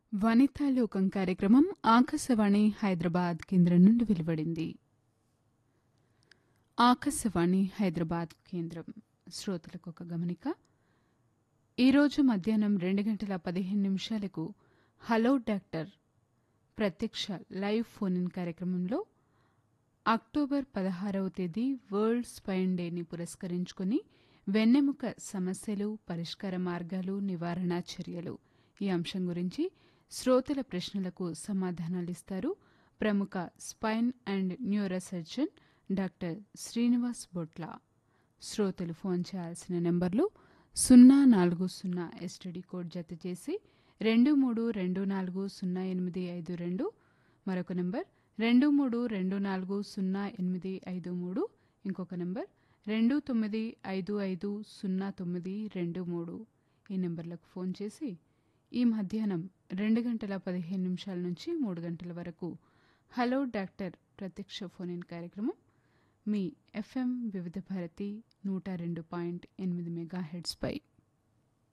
వనితాలోకం కార్యక్రమం ఆకాశవాణి హైదరాబాద్ కేంద్రం నుండి వెలువడింది ఆకాశవాణి హైదరాబాద్ కేంద్రం శ్రోతలకు ఒక గమనిక ఈరోజు మధ్యాహ్నం రెండు గంటల పదిహేను నిమిషాలకు హలో డాక్టర్ ప్రత్యక్ష లైవ్ ఫోన్ ఇన్ కార్యక్రమంలో అక్టోబర్ పదహారవ తేదీ వరల్డ్ స్పైన్ డేని పురస్కరించుకుని వెన్నెముక సమస్యలు పరిష్కార మార్గాలు నివారణ చర్యలు ఈ అంశం గురించి శ్రోతల ప్రశ్నలకు సమాధానాలిస్తారు ప్రముఖ spine and neuro surgeon doctor Srinivas Botla శ్రోతలు ఫోన్ చేయాల్సిన నెంబర్లు సున్నా నాలుగు సున్నా ఎస్టీడీ కోడ్ జత చేసి రెండు మూడు రెండు నాలుగు సున్నా ఎనిమిది ఐదు రెండు మరొక నెంబర్ రెండు మూడు రెండు నాలుగు సున్నా ఎనిమిది ఐదు మూడు ఇంకొక నెంబర్ రెండు తొమ్మిది ఐదు ఐదు సున్నా తొమ్మిది రెండు మూడు ఈ నెంబర్లకు ఫోన్ చేసి ఈ మధ్యాహ్నం రెండు గంటల పదిహేను నిమిషాల నుంచి మూడు గంటల వరకు హలో డాక్టర్ ప్రత్యక్ష ఫోన్ ఇన్ కార్యక్రమం మీ ఎఫ్ఎం వివిధ భారతి నూట రెండు పాయింట్ ఎనిమిది మెగా హెడ్స్పై